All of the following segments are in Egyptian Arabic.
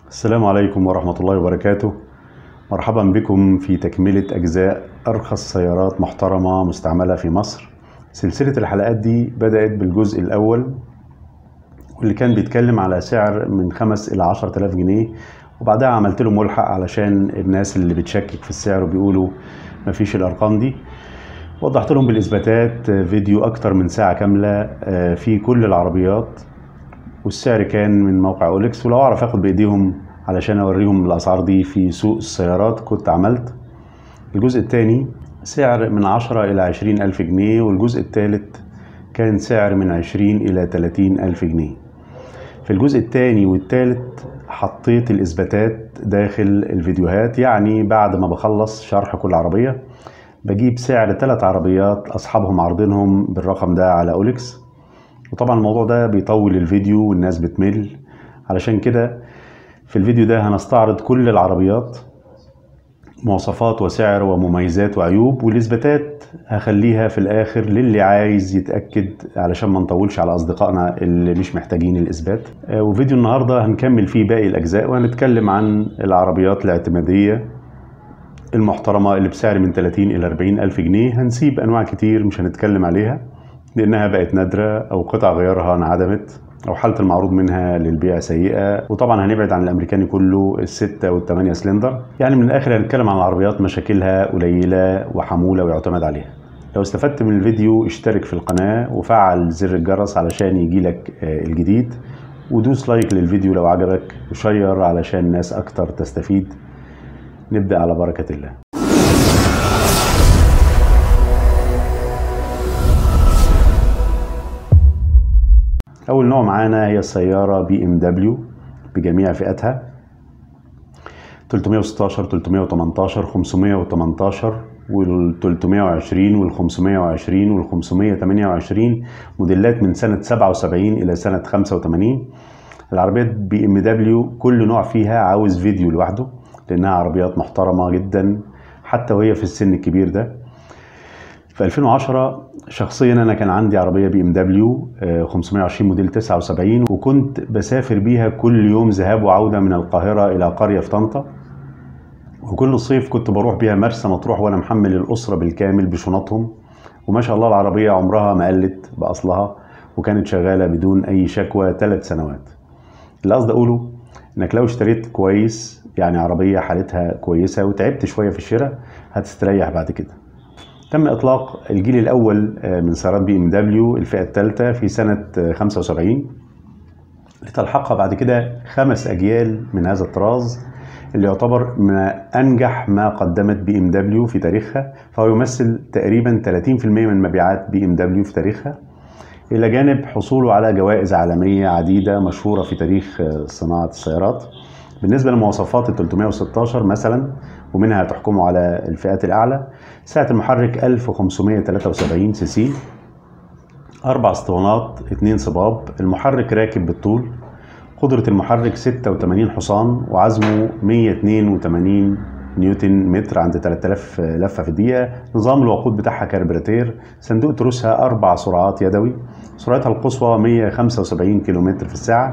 السلام عليكم ورحمة الله وبركاته مرحبا بكم في تكملة أجزاء أرخص سيارات محترمة مستعملة في مصر سلسلة الحلقات دي بدأت بالجزء الأول واللي كان بيتكلم على سعر من خمس إلى عشرة آلاف جنيه وبعدها عملت له ملحق علشان الناس اللي بتشكك في السعر وبيقولوا مفيش الأرقام دي وضحت لهم بالإثباتات فيديو أكتر من ساعة كاملة في كل العربيات والسعر كان من موقع أوليكس ولو أعرف أخد بإيديهم علشان أوريهم الأسعار دي في سوق السيارات كنت عملت الجزء الثاني سعر من عشرة إلى عشرين ألف جنيه والجزء الثالث كان سعر من عشرين إلى تلاتين ألف جنيه في الجزء الثاني والثالث حطيت الإثباتات داخل الفيديوهات يعني بعد ما بخلص شرح كل عربية بجيب سعر ثلاث عربيات أصحابهم عارضينهم بالرقم ده على أوليكس وطبعا الموضوع ده بيطول الفيديو والناس بتمل علشان كده في الفيديو ده هنستعرض كل العربيات مواصفات وسعر ومميزات وعيوب والاثباتات هخليها في الاخر للي عايز يتاكد علشان ما نطولش على اصدقائنا اللي مش محتاجين الاثبات وفيديو النهارده هنكمل فيه باقي الاجزاء وهنتكلم عن العربيات الاعتماديه المحترمه اللي بسعر من 30 الى 40 الف جنيه هنسيب انواع كتير مش هنتكلم عليها لانها بقت نادره او قطع غيارها انعدمت او حاله المعروض منها للبيع سيئه وطبعا هنبعد عن الامريكاني كله الستة والثمانية سلندر يعني من الاخر هنتكلم عن العربيات مشاكلها قليله وحموله ويعتمد عليها لو استفدت من الفيديو اشترك في القناه وفعل زر الجرس علشان يجيلك الجديد ودوس لايك للفيديو لو عجبك وشير علشان ناس اكتر تستفيد نبدا على بركه الله أول نوع معانا هي السيارة بي ام دبليو بجميع فئاتها 316 318 518 وال 320 وال 520 وال 528 موديلات من سنة 77 إلى سنة 85 العربيات بي ام دبليو كل نوع فيها عاوز فيديو لوحده لأنها عربيات محترمة جدا حتى وهي في السن الكبير ده في 2010 شخصيا انا كان عندي عربيه بي ام دبليو 520 موديل 79 وكنت بسافر بيها كل يوم ذهاب وعوده من القاهره الى قريه في طنطا وكل صيف كنت بروح بيها مرسى مطروح وانا محمل الاسره بالكامل بشنطهم وما شاء الله العربيه عمرها ما قلت باصلها وكانت شغاله بدون اي شكوى ثلاث سنوات اللي قصدي اقوله انك لو اشتريت كويس يعني عربيه حالتها كويسه وتعبت شويه في الشراء هتستريح بعد كده تم اطلاق الجيل الاول من سيارات بي ام دبليو الفئه الثالثه في سنه 75 لتلحقها بعد كده خمس اجيال من هذا الطراز اللي يعتبر من انجح ما قدمت بي ام دبليو في تاريخها فهو يمثل تقريبا 30% من مبيعات بي ام دبليو في تاريخها الى جانب حصوله على جوائز عالميه عديده مشهوره في تاريخ صناعه السيارات بالنسبه لمواصفات ال 316 مثلا ومنها تحكموا على الفئات الاعلى سعه المحرك 1573 سي سي اربع اسطوانات اتنين صباب المحرك راكب بالطول قدرة المحرك 86 حصان وعزمه 182 نيوتن متر عند 3000 لفة في الدقيقة نظام الوقود بتاعها كاربراتير صندوق تروسها أربع سرعات يدوي سرعتها القصوى 175 كم في الساعة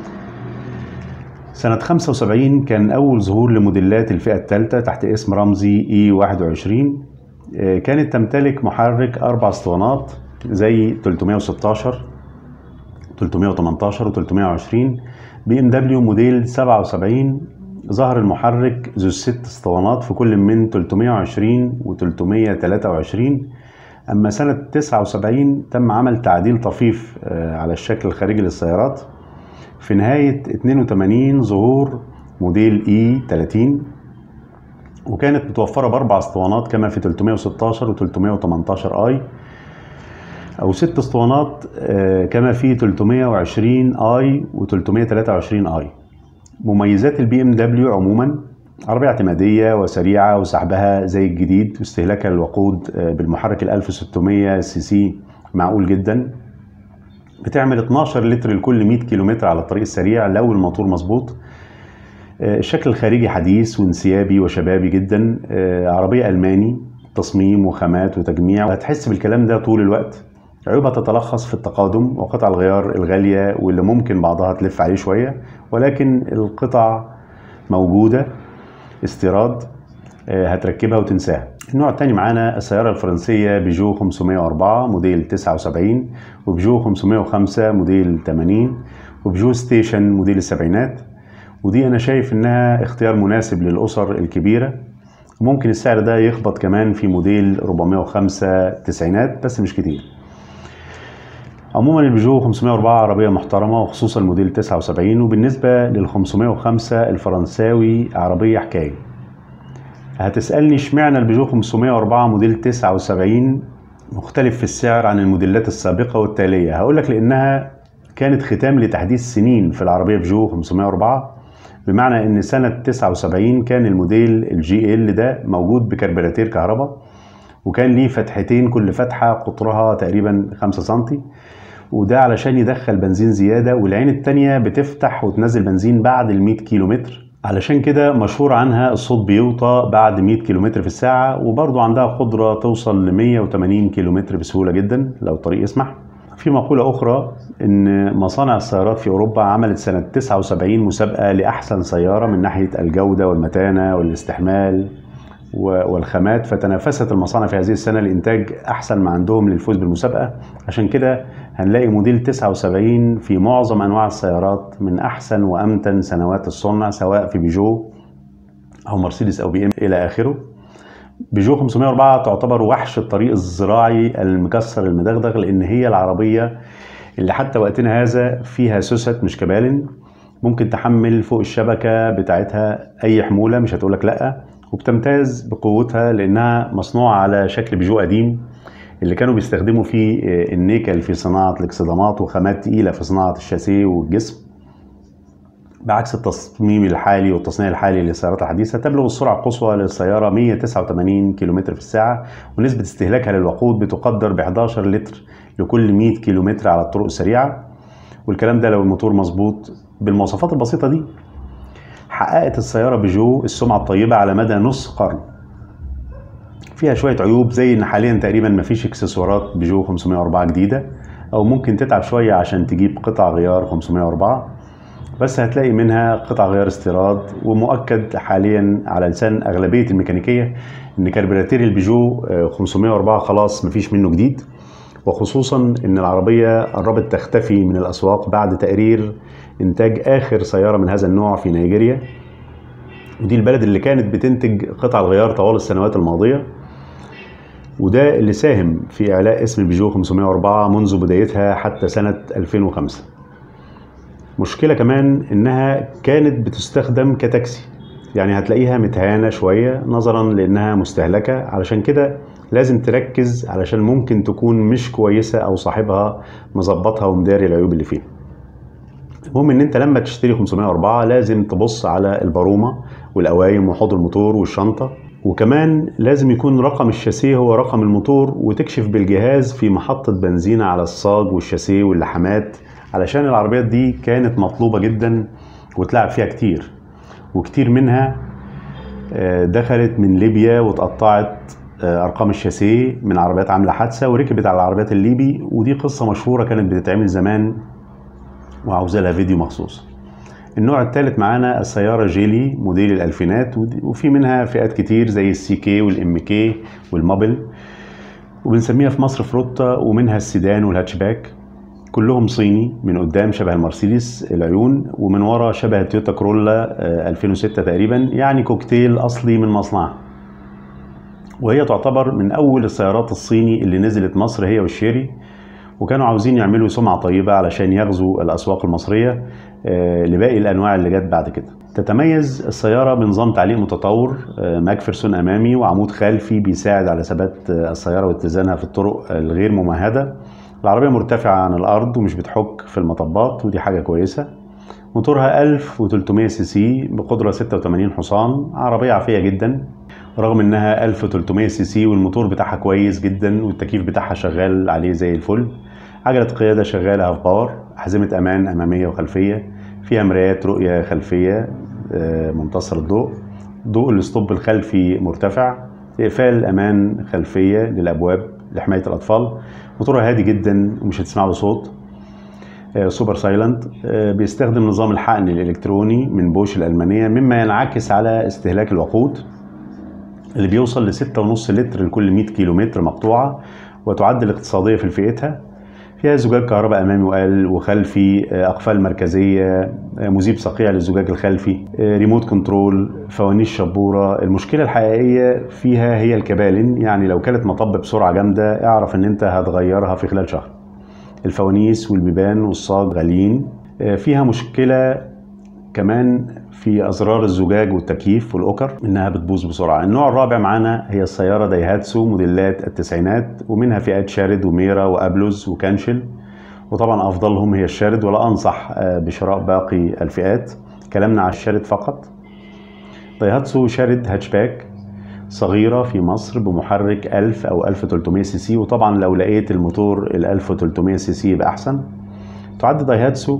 سنة 75 كان أول ظهور لموديلات الفئة الثالثة تحت اسم رمزي اي 21 كانت تمتلك محرك أربع اسطوانات زي 316 318 و 320 بي ام دبليو موديل 77 ظهر المحرك ذو الست اسطوانات في كل من 320 و 323 أما سنة 79 تم عمل تعديل طفيف على الشكل الخارجي للسيارات في نهاية 82 ظهور موديل اي 30 وكانت متوفرة بأربع اسطوانات كما في 316 و 318 اي أو ست اسطوانات كما في 320 اي و 323 اي مميزات البي ام دبليو عموما عربية اعتمادية وسريعة وسحبها زي الجديد واستهلاكها للوقود بالمحرك ال 1600 سي سي معقول جدا بتعمل 12 لتر لكل 100 كيلومتر على الطريق السريع لو الموتور مظبوط الشكل الخارجي حديث وانسيابي وشبابي جدا عربية ألماني تصميم وخامات وتجميع وهتحس بالكلام ده طول الوقت عيوبها تتلخص في التقادم وقطع الغيار الغالية واللي ممكن بعضها تلف عليه شوية ولكن القطع موجوده استيراد آه، هتركبها وتنساها النوع الثاني معانا السيارة الفرنسية بيجو 504 موديل 79 وبيجو 505 موديل 80 وبيجو ستيشن موديل السبعينات ودي أنا شايف إنها اختيار مناسب للأسر الكبيرة ممكن السعر ده يخبط كمان في موديل 405 تسعينات بس مش كتير عموما البيجو 504 عربية محترمة وخصوصا موديل 79 وبالنسبة لل 505 الفرنساوي عربية حكاية هتسألني اشمعنى البيجو 504 موديل 79 مختلف في السعر عن الموديلات السابقة والتالية هقول لك لأنها كانت ختام لتحديث سنين في العربية بيجو 504 بمعنى ان سنة 79 كان الموديل الجي ال ده موجود بكربراتير كهرباء وكان ليه فتحتين كل فتحة قطرها تقريبا 5 سنتي وده علشان يدخل بنزين زيادة والعين التانية بتفتح وتنزل بنزين بعد ال 100 كيلومتر علشان كده مشهور عنها الصوت بيوطى بعد 100 كيلومتر في الساعة وبرضو عندها قدرة توصل ل 180 كيلومتر بسهولة جدا لو الطريق يسمح في مقولة أخرى إن مصانع السيارات في أوروبا عملت سنة 79 مسابقة لأحسن سيارة من ناحية الجودة والمتانة والاستحمال والخامات فتنافست المصانع في هذه السنة لإنتاج أحسن ما عندهم للفوز بالمسابقة عشان كده هنلاقي موديل 79 في معظم أنواع السيارات من أحسن وأمتن سنوات الصنع سواء في بيجو أو مرسيدس أو بي إم إلى آخره بيجو 504 تعتبر وحش الطريق الزراعي المكسر المدغدغ لأن هي العربية اللي حتى وقتنا هذا فيها سوست مش كبالن ممكن تحمل فوق الشبكة بتاعتها أي حمولة مش هتقولك لأ وبتمتاز بقوتها لأنها مصنوعة على شكل بيجو قديم اللي كانوا بيستخدموا فيه النيكل في صناعة الاكسدامات وخامات تقيلة في صناعة الشاسيه والجسم بعكس التصميم الحالي والتصنيع الحالي للسيارات الحديثة تبلغ السرعة القصوى للسيارة 189 كم في الساعة ونسبة استهلاكها للوقود بتقدر ب 11 لتر لكل 100 كم على الطرق السريعة والكلام ده لو الموتور مظبوط بالمواصفات البسيطة دي حققت السيارة بيجو السمعة الطيبة على مدى نص قرن فيها شوية عيوب زي ان حاليا تقريبا مفيش اكسسوارات بيجو 504 جديدة او ممكن تتعب شوية عشان تجيب قطع غيار 504 بس هتلاقي منها قطع غيار استيراد ومؤكد حاليا على لسان اغلبية الميكانيكية ان كربراتير البيجو 504 خلاص مفيش منه جديد وخصوصا ان العربية قربت تختفي من الاسواق بعد تقرير انتاج اخر سياره من هذا النوع في نيجيريا ودي البلد اللي كانت بتنتج قطع الغيار طوال السنوات الماضيه وده اللي ساهم في اعلاء اسم البيجو 504 منذ بدايتها حتى سنه 2005 مشكلة كمان إنها كانت بتستخدم كتاكسي يعني هتلاقيها متهانة شوية نظرا لأنها مستهلكة علشان كده لازم تركز علشان ممكن تكون مش كويسة أو صاحبها مظبطها ومداري العيوب اللي فيها المهم ان انت لما تشتري 504 لازم تبص على البارومه والقوايم وحوض الموتور والشنطه وكمان لازم يكون رقم الشاسيه هو رقم الموتور وتكشف بالجهاز في محطة بنزينة على الصاج والشاسيه واللحامات علشان العربيات دي كانت مطلوبة جدا وتلعب فيها كتير وكتير منها آه، دخلت من ليبيا واتقطعت آه، ارقام الشاسيه من عربيات عامله حادثه وركبت على العربيات الليبي ودي قصه مشهوره كانت بتتعمل زمان وعاوزة لها فيديو مخصوص النوع الثالث معانا السيارة جيلي موديل الألفينات وفي منها فئات كتير زي السي كي والام كي والمابل وبنسميها في مصر فروتا ومنها السيدان والهاتشباك كلهم صيني من قدام شبه المرسيدس العيون ومن ورا شبه التويوتا كرولا 2006 آه، تقريبا يعني كوكتيل أصلي من مصنعها وهي تعتبر من أول السيارات الصيني اللي نزلت مصر هي والشيري وكانوا عاوزين يعملوا سمعة طيبة علشان يغزوا الأسواق المصرية آه، لباقي الأنواع اللي جت بعد كده تتميز السيارة بنظام تعليق متطور آه، ماكفرسون أمامي وعمود خلفي بيساعد على ثبات آه، السيارة واتزانها في الطرق الغير ممهدة العربية مرتفعة عن الأرض ومش بتحك في المطبات ودي حاجة كويسة موتورها 1300 سي سي بقدرة 86 حصان عربية عافية جدا رغم انها 1300 سي سي والموتور بتاعها كويس جدا والتكييف بتاعها شغال عليه زي الفل عجلة قيادة شغالة هاف باور أحزمة أمان أمامية وخلفية فيها مرايات رؤية خلفية آه، منتصر الضوء ضوء الاسطوب الخلفي مرتفع إقفال أمان خلفية للأبواب لحماية الأطفال موتورها هادي جدا ومش هتسمع له صوت آه، سوبر سايلنت آه، بيستخدم نظام الحقن الإلكتروني من بوش الألمانية مما ينعكس على استهلاك الوقود اللي بيوصل ل 6.5 لتر لكل 100 كيلومتر مقطوعة وتعد الاقتصادية في فئتها فيها زجاج كهرباء امامي وقال وخلفي آه، اقفال مركزيه آه، مذيب صقيع للزجاج الخلفي آه، ريموت كنترول فوانيس شبوره المشكله الحقيقيه فيها هي الكبالن يعني لو كانت مطب بسرعه جامده اعرف ان انت هتغيرها في خلال شهر الفوانيس والبيبان والصاج غاليين فيها مشكله كمان في ازرار الزجاج والتكييف والاوكر انها بتبوظ بسرعه النوع الرابع معانا هي السياره دايهاتسو موديلات التسعينات ومنها فئات شارد وميرا وابلوز وكانشل وطبعا افضلهم هي الشارد ولا انصح آه، بشراء باقي الفئات كلامنا على الشارد فقط دايهاتسو شارد هاتشباك صغيرة في مصر بمحرك 1000 أو 1300 سي سي وطبعا لو لقيت الموتور ال 1300 سي سي يبقى أحسن تعد دايهاتسو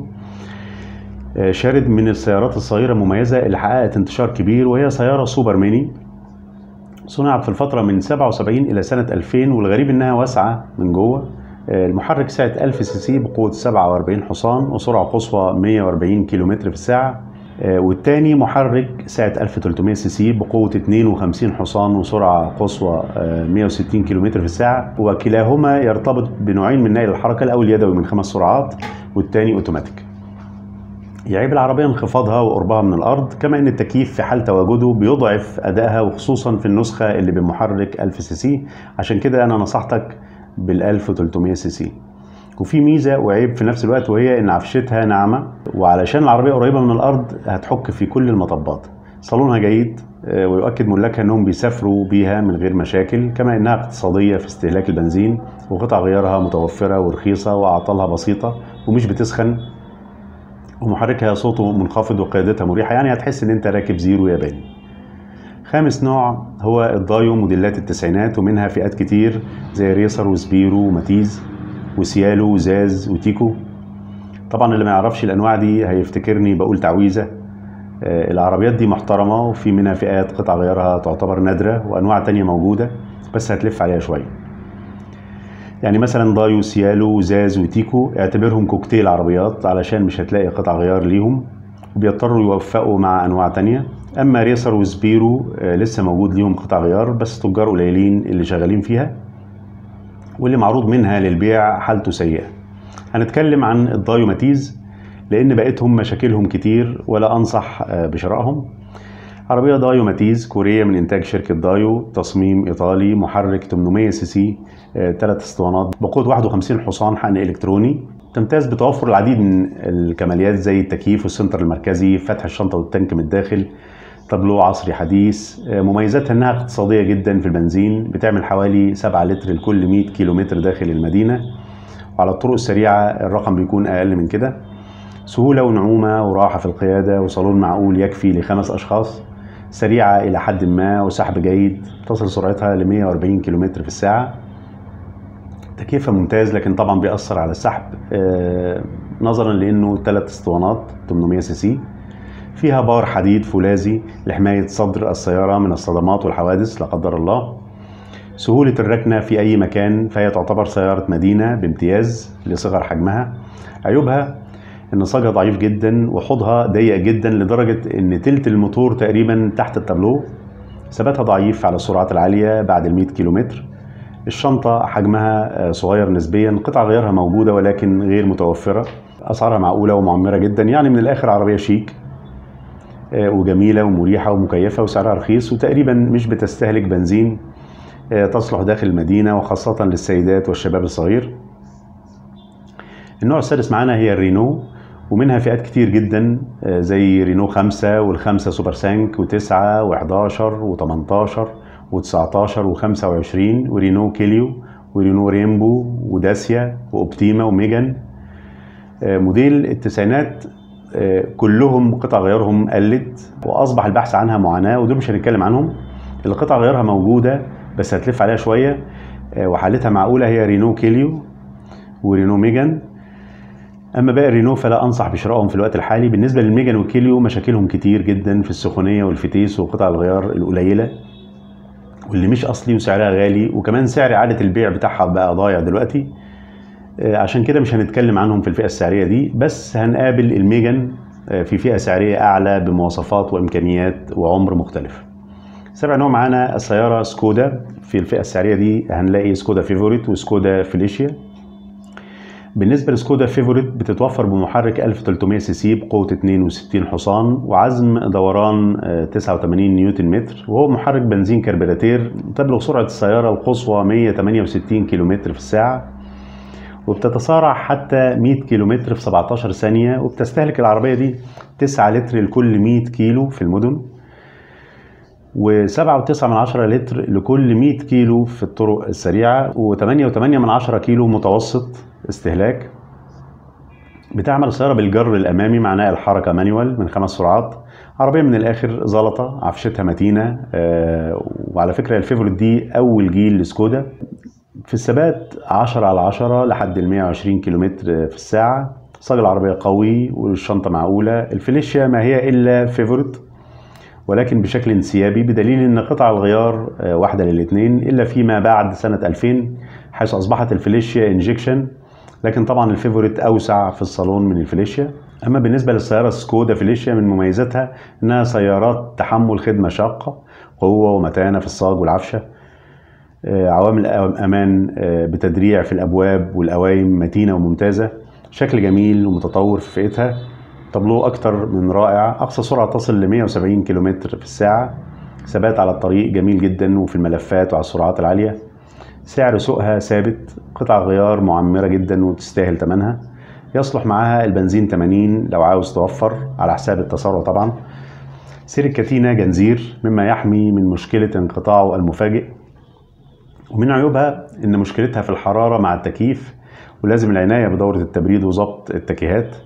آه، شارد من السيارات الصغيرة المميزة اللي حققت انتشار كبير وهي سيارة سوبر ميني صنعت في الفترة من 77 إلى سنة 2000 والغريب إنها واسعة من جوه آه، المحرك سعة 1000 سي سي بقوة 47 حصان وسرعة قصوى 140 كم في الساعة آه، والتاني محرك سعة 1300 سي سي بقوة 52 حصان وسرعة قصوى 160 كم في الساعة وكلاهما يرتبط بنوعين من نقل الحركة الأول يدوي من خمس سرعات والتاني أوتوماتيك يعيب العربية انخفاضها وقربها من الأرض كما أن التكييف في حال تواجده بيضعف أدائها وخصوصا في النسخة اللي بمحرك 1000 سي سي عشان كده أنا نصحتك بال 1300 سي سي وفي ميزة وعيب في نفس الوقت وهي إن عفشتها ناعمة وعلشان العربية قريبة من الأرض هتحك في كل المطبات صالونها جيد آه، ويؤكد ملاكها انهم بيسافروا بيها من غير مشاكل كما انها اقتصاديه في استهلاك البنزين وقطع غيارها متوفره ورخيصه واعطالها بسيطه ومش بتسخن ومحركها صوته منخفض وقيادتها مريحة يعني هتحس ان انت راكب زيرو ياباني خامس نوع هو الدايو موديلات التسعينات ومنها فئات كتير زي ريسر وسبيرو وماتيز وسيالو وزاز وتيكو طبعا اللي ما يعرفش الانواع دي هيفتكرني بقول تعويذه آه، العربيات دي محترمه وفي منها فئات قطع غيارها تعتبر نادره وانواع تانية موجوده بس هتلف عليها شويه يعني مثلا دايو سيالو زاز وتيكو اعتبرهم كوكتيل عربيات علشان مش هتلاقي قطع غيار ليهم وبيضطروا يوفقوا مع انواع تانية اما ريسر وسبيرو آه، لسه موجود ليهم قطع غيار بس تجار قليلين اللي شغالين فيها واللي معروض منها للبيع حالته سيئه هنتكلم عن الدايو ماتيز لان بقيتهم مشاكلهم كتير ولا انصح آه، بشرائهم عربية دايو ماتيز كورية من إنتاج شركة دايو تصميم إيطالي محرك 800 سي سي ثلاث اسطوانات بقوة 51 حصان حقن إلكتروني تمتاز بتوفر العديد من الكماليات زي التكييف والسنتر المركزي فتح الشنطة والتانك من الداخل تابلو عصري حديث آه، مميزاتها انها اقتصاديه جدا في البنزين بتعمل حوالي 7 لتر لكل 100 كيلومتر داخل المدينه وعلى الطرق السريعه الرقم بيكون اقل من كده سهوله ونعومه وراحه في القياده وصالون معقول يكفي لخمس اشخاص سريعة إلى حد ما وسحب جيد تصل سرعتها ل 140 كم في الساعة تكييفها ممتاز لكن طبعا بيأثر على السحب آه، نظرا لأنه ثلاث اسطوانات 800 سي سي فيها بار حديد فولاذي لحماية صدر السيارة من الصدمات والحوادث لا قدر الله سهولة الركنة في أي مكان فهي تعتبر سيارة مدينة بامتياز لصغر حجمها عيوبها ان صاجها ضعيف جدا وحوضها ضيق جدا لدرجه ان تلت الموتور تقريبا تحت التابلو ثباتها ضعيف على السرعات العاليه بعد ال 100 كيلومتر الشنطه حجمها آه، صغير نسبيا قطع غيارها موجوده ولكن غير متوفره اسعارها معقوله ومعمره جدا يعني من الاخر عربيه شيك آه، وجميله ومريحه ومكيفه وسعرها رخيص وتقريبا مش بتستهلك بنزين آه، تصلح داخل المدينه وخاصه للسيدات والشباب الصغير النوع السادس معانا هي الرينو ومنها فئات كتير جدا آه، زي رينو 5 والخمسة سوبر سانك و9 و11 و18 و19 و25 ورينو كيليو ورينو ريمبو وداسيا واوبتيما وميجان آه، موديل التسعينات آه، كلهم قطع غيارهم قلت واصبح البحث عنها معاناه ودول مش هنتكلم عنهم اللي قطع غيارها موجوده بس هتلف عليها شويه وحالتها معقوله هي رينو كيليو ورينو ميجان اما باقي الرينو فلا انصح بشرائهم في الوقت الحالي بالنسبه للميجان والكيليو مشاكلهم كتير جدا في السخونيه والفتيس وقطع الغيار القليله واللي مش اصلي وسعرها غالي وكمان سعر اعاده البيع بتاعها بقى ضايع دلوقتي آه، عشان كده مش هنتكلم عنهم في الفئة السعرية دي بس هنقابل الميجان آه، في فئة سعرية أعلى بمواصفات وإمكانيات وعمر مختلف سابع نوع معانا السيارة سكودا في الفئة السعرية دي هنلاقي سكودا فيفوريت وسكودا فيليشيا بالنسبة لسكودا فيفوريت بتتوفر بمحرك 1300 سي سي بقوة 62 حصان وعزم دوران آه، 89 نيوتن متر وهو محرك بنزين كربيراتير تبلغ سرعة السيارة القصوى 168 كيلومتر في الساعة وبتتسارع حتى 100 كيلومتر في 17 ثانية وبتستهلك العربية دي 9 لتر لكل 100 كيلو في المدن و7.9 من عشرة لتر لكل 100 كيلو في الطرق السريعة و8.8 من عشرة كيلو متوسط استهلاك بتعمل السيارة بالجر الأمامي معناه الحركة مانيوال من خمس سرعات عربية من الآخر زلطة عفشتها متينة آه وعلى فكرة الفيفوريت دي أول جيل لسكودا في الثبات 10 على 10 لحد ال 120 كيلومتر في الساعة صاج العربية قوي والشنطة معقولة الفيليشيا ما هي إلا فيفوريت ولكن بشكل انسيابي بدليل ان قطع الغيار آه، واحده للاثنين الا فيما بعد سنه 2000 حيث اصبحت الفيليشيا انجكشن لكن طبعا الفيفوريت اوسع في الصالون من الفيليشيا اما بالنسبه للسياره سكودا فيليشيا من مميزاتها انها سيارات تحمل خدمه شاقه قوه ومتانه في الصاج والعفشه آه، عوامل امان آه، بتدريع في الابواب والقوايم متينه وممتازه شكل جميل ومتطور في فئتها تابلو اكتر من رائع اقصى سرعه تصل ل 170 كيلومتر في الساعه ثبات على الطريق جميل جدا وفي الملفات وعلى السرعات العاليه سعر سوقها ثابت قطع غيار معمره جدا وتستاهل ثمنها يصلح معاها البنزين 80 لو عاوز توفر على حساب التسارع طبعا سير الكتينه جنزير مما يحمي من مشكله انقطاعه المفاجئ ومن عيوبها ان مشكلتها في الحراره مع التكييف ولازم العنايه بدوره التبريد وضبط التكيهات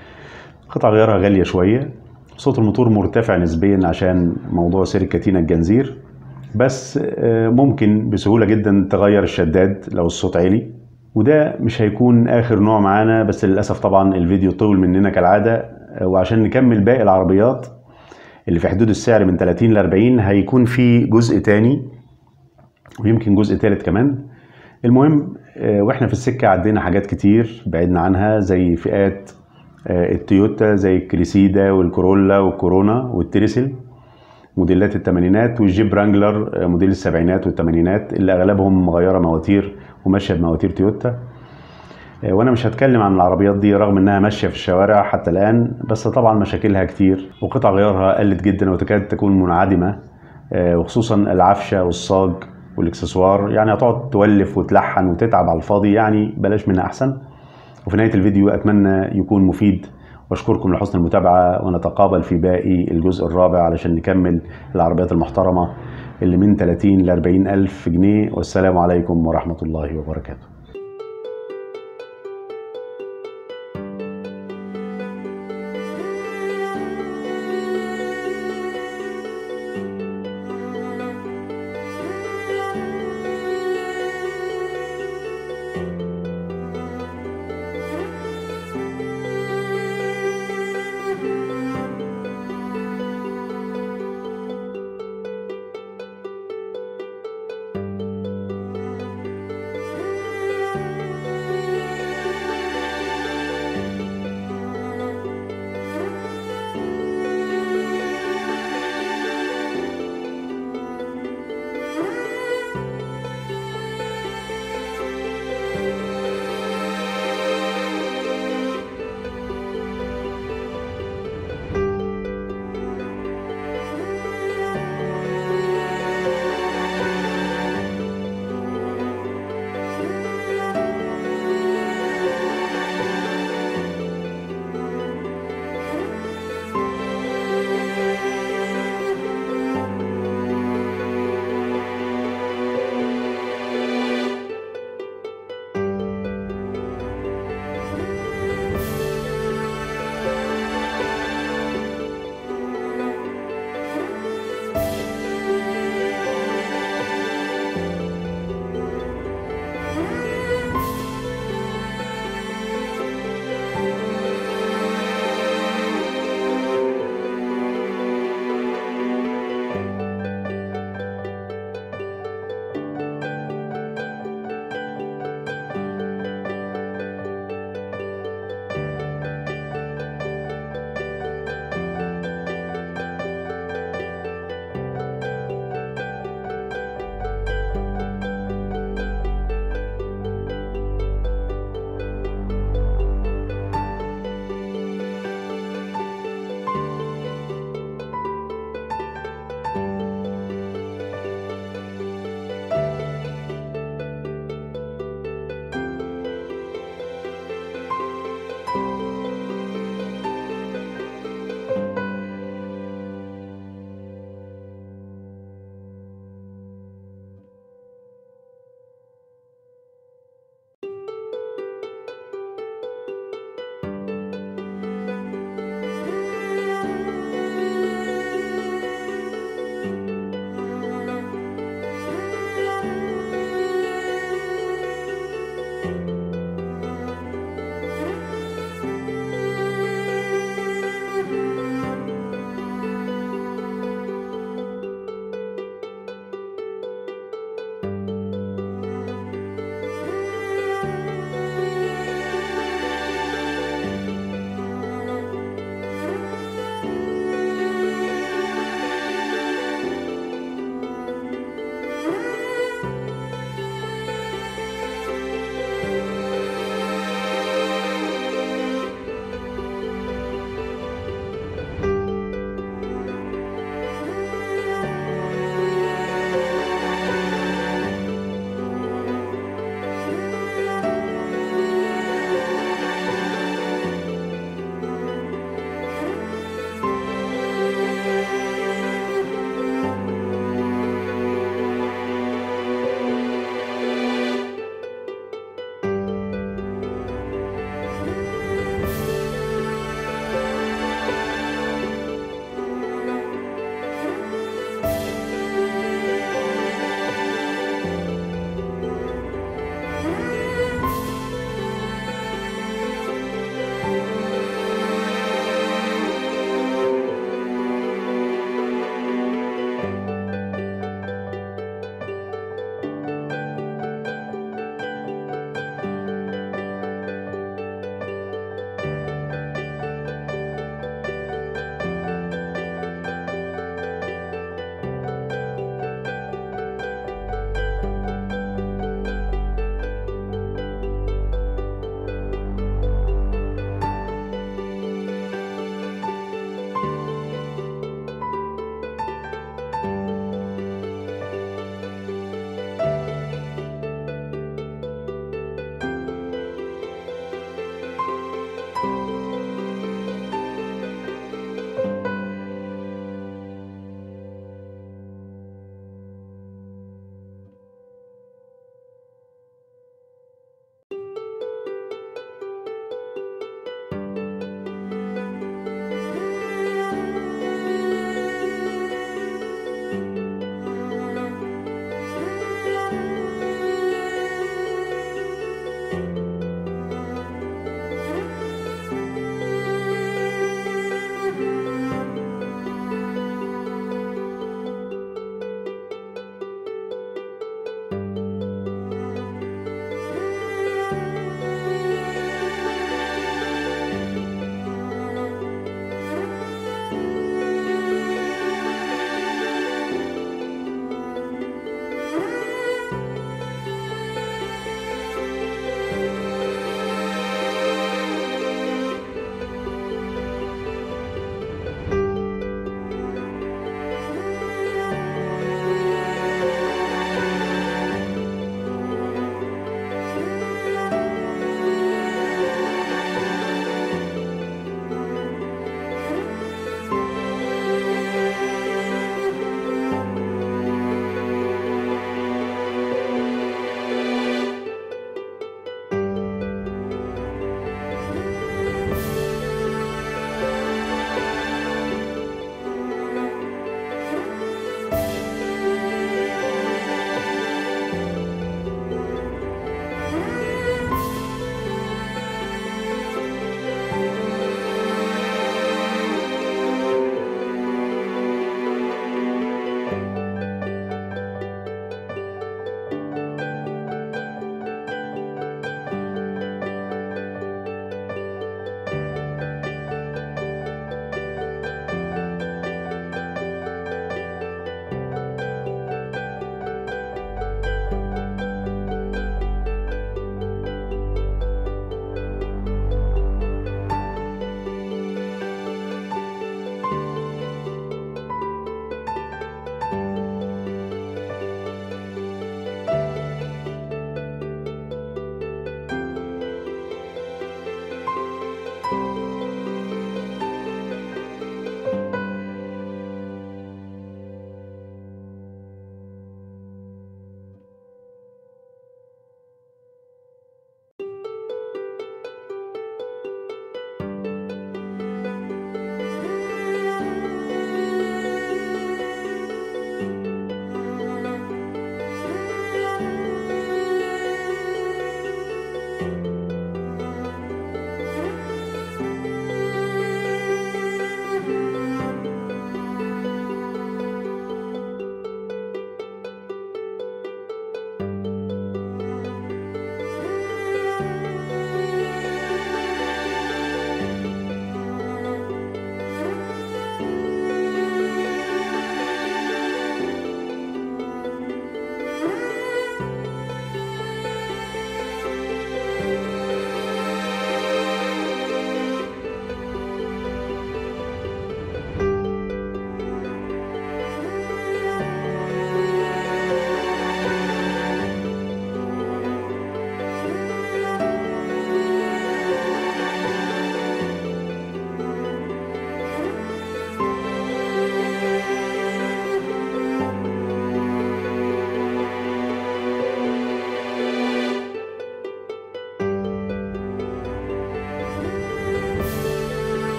قطع غيارها غاليه شويه صوت الموتور مرتفع نسبيا عشان موضوع سير الكتينه الجنزير بس آه، ممكن بسهوله جدا تغير الشداد لو الصوت عالي وده مش هيكون اخر نوع معانا بس للاسف طبعا الفيديو طول مننا كالعاده آه، وعشان نكمل باقي العربيات اللي في حدود السعر من 30 ل 40 هيكون في جزء تاني ويمكن جزء تالت كمان المهم آه، واحنا في السكه عدينا حاجات كتير بعدنا عنها زي فئات آه، التويوتا زي الكريسيدا والكورولا والكورونا والتريسل موديلات الثمانينات والجيب رانجلر آه، موديل السبعينات والثمانينات اللي اغلبهم مغيره مواتير وماشيه بمواتير تويوتا آه، وانا مش هتكلم عن العربيات دي رغم انها ماشيه في الشوارع حتى الان بس طبعا مشاكلها كتير وقطع غيارها قلت جدا وتكاد تكون منعدمه آه، وخصوصا العفشه والصاج والاكسسوار يعني هتقعد تولف وتلحن وتتعب على الفاضي يعني بلاش منها احسن وفي نهايه الفيديو اتمنى يكون مفيد واشكركم لحسن المتابعه ونتقابل في باقي الجزء الرابع علشان نكمل العربيات المحترمه اللي من 30 ل 40 الف جنيه والسلام عليكم ورحمه الله وبركاته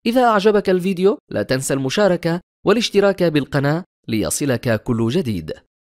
إذا أعجبك الفيديو لا تنسى المشاركة والاشتراك بالقناة ليصلك كل جديد